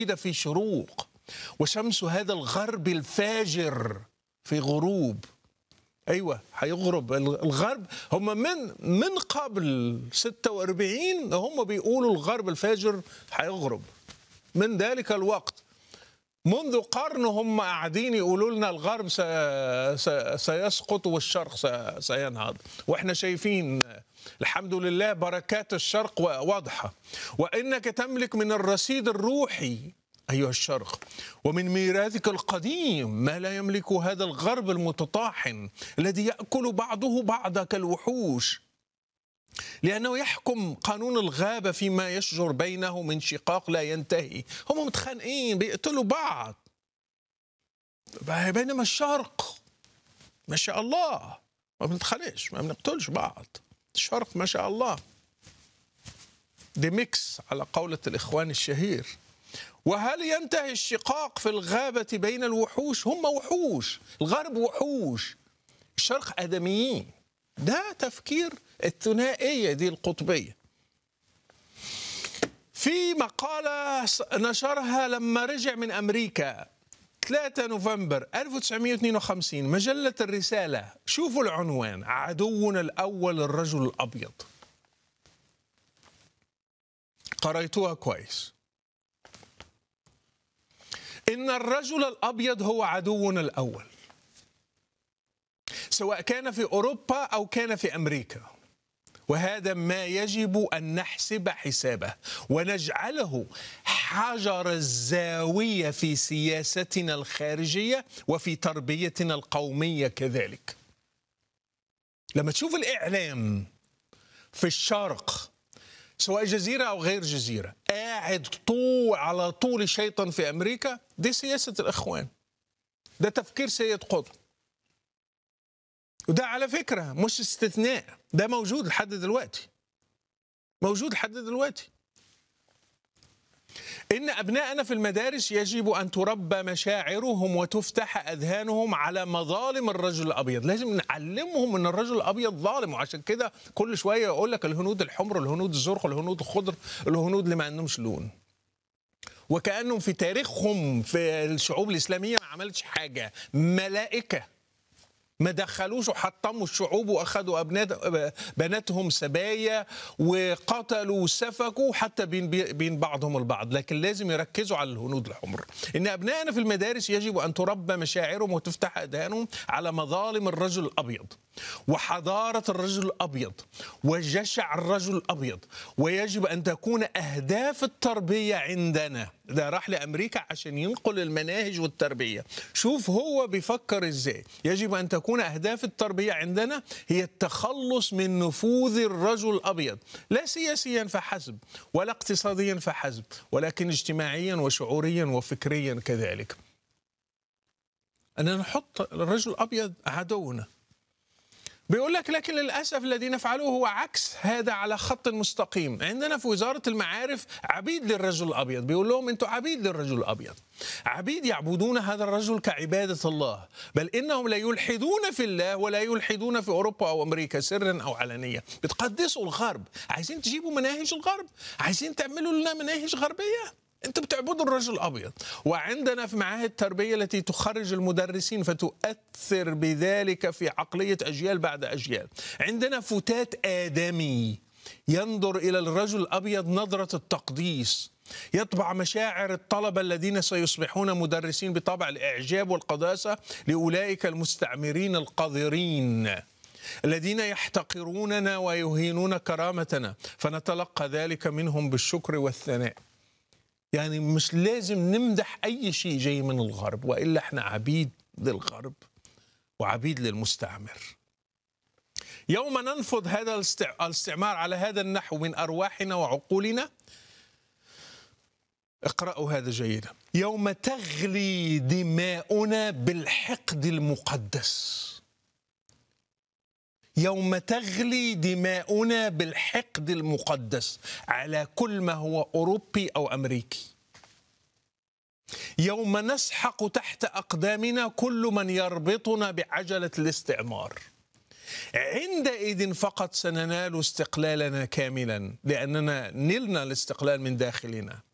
في شروق وشمس هذا الغرب الفاجر في غروب ايوه هيغرب الغرب هم من من قبل 46 هم بيقولوا الغرب الفاجر هيغرب من ذلك الوقت منذ قرن هم قاعدين يقولوا لنا الغرب سيسقط والشرق سينهض واحنا شايفين الحمد لله بركات الشرق واضحه وانك تملك من الرصيد الروحي أيها الشرق ومن ميراثك القديم ما لا يملك هذا الغرب المتطاحن الذي يأكل بعضه بعضا كالوحوش لأنه يحكم قانون الغابة فيما يشجر بينه من شقاق لا ينتهي هم متخانقين بيقتلوا بعض بينما الشرق ما شاء الله ما بنتخانقش ما بنقتلش بعض الشرق ما شاء الله دي ميكس على قولة الإخوان الشهير وهل ينتهي الشقاق في الغابة بين الوحوش هم وحوش الغرب وحوش الشرق آدميين ده تفكير الثنائية دي القطبية في مقالة نشرها لما رجع من أمريكا 3 نوفمبر 1952 مجلة الرسالة شوفوا العنوان عدونا الأول الرجل الأبيض قريتوها كويس إن الرجل الأبيض هو عدونا الأول سواء كان في أوروبا أو كان في أمريكا وهذا ما يجب أن نحسب حسابه ونجعله حجر الزاوية في سياستنا الخارجية وفي تربيتنا القومية كذلك لما تشوف الإعلام في الشرق سواء جزيرة أو غير جزيرة قاعد طول على طول شيطان في أمريكا دي سياسة الإخوان ده تفكير سيد قطب وده على فكرة مش استثناء ده موجود لحد دلوقتي موجود لحد دلوقتي إن أبناءنا في المدارس يجب أن تربى مشاعرهم وتفتح أذهانهم على مظالم الرجل الأبيض لازم نعلمهم أن الرجل الأبيض ظالم وعشان كده كل شوية يقول لك الهنود الحمر الهنود الزرق الهنود الخضر الهنود اللي ما عندهمش لون وكأنهم في تاريخهم في الشعوب الإسلامية ما عملتش حاجة ملائكة ما دخلوش وحطموا الشعوب واخذوا ابنات بناتهم سبايا وقتلوا وسفكوا حتى بين بين بعضهم البعض لكن لازم يركزوا على الهنود الحمر ان ابنائنا في المدارس يجب ان تربى مشاعرهم وتفتح اذهانهم على مظالم الرجل الابيض وحضاره الرجل الابيض وجشع الرجل الابيض ويجب ان تكون اهداف التربيه عندنا ده راح لامريكا عشان ينقل المناهج والتربيه شوف هو بيفكر ازاي يجب ان تكون اهداف التربيه عندنا هي التخلص من نفوذ الرجل الابيض لا سياسيا فحسب ولا اقتصاديا فحسب ولكن اجتماعيا وشعوريا وفكريا كذلك أن نحط الرجل الأبيض عدونا بيقول لك لكن للاسف الذي نفعله هو عكس هذا على خط مستقيم عندنا في وزاره المعارف عبيد للرجل الابيض بيقول لهم انتم عبيد للرجل الابيض عبيد يعبدون هذا الرجل كعباده الله بل انهم لا يلحدون في الله ولا يلحدون في اوروبا او امريكا سرا او علانيه بتقدسوا الغرب عايزين تجيبوا مناهج الغرب عايزين تعملوا لنا مناهج غربيه انتوا بتعبدوا الرجل الابيض وعندنا في معاهد التربيه التي تخرج المدرسين فتؤثر بذلك في عقليه اجيال بعد اجيال عندنا فتات ادمي ينظر الى الرجل الابيض نظره التقديس يطبع مشاعر الطلبة الذين سيصبحون مدرسين بطبع الإعجاب والقداسة لأولئك المستعمرين القذرين الذين يحتقروننا ويهينون كرامتنا فنتلقى ذلك منهم بالشكر والثناء يعني مش لازم نمدح اي شيء جاي من الغرب والا احنا عبيد للغرب وعبيد للمستعمر يوم ننفض هذا الاستعمار على هذا النحو من ارواحنا وعقولنا اقرأوا هذا جيدا يوم تغلي دماؤنا بالحقد المقدس يوم تغلي دماؤنا بالحقد المقدس على كل ما هو اوروبي او امريكي يوم نسحق تحت اقدامنا كل من يربطنا بعجله الاستعمار عندئذ فقط سننال استقلالنا كاملا لاننا نلنا الاستقلال من داخلنا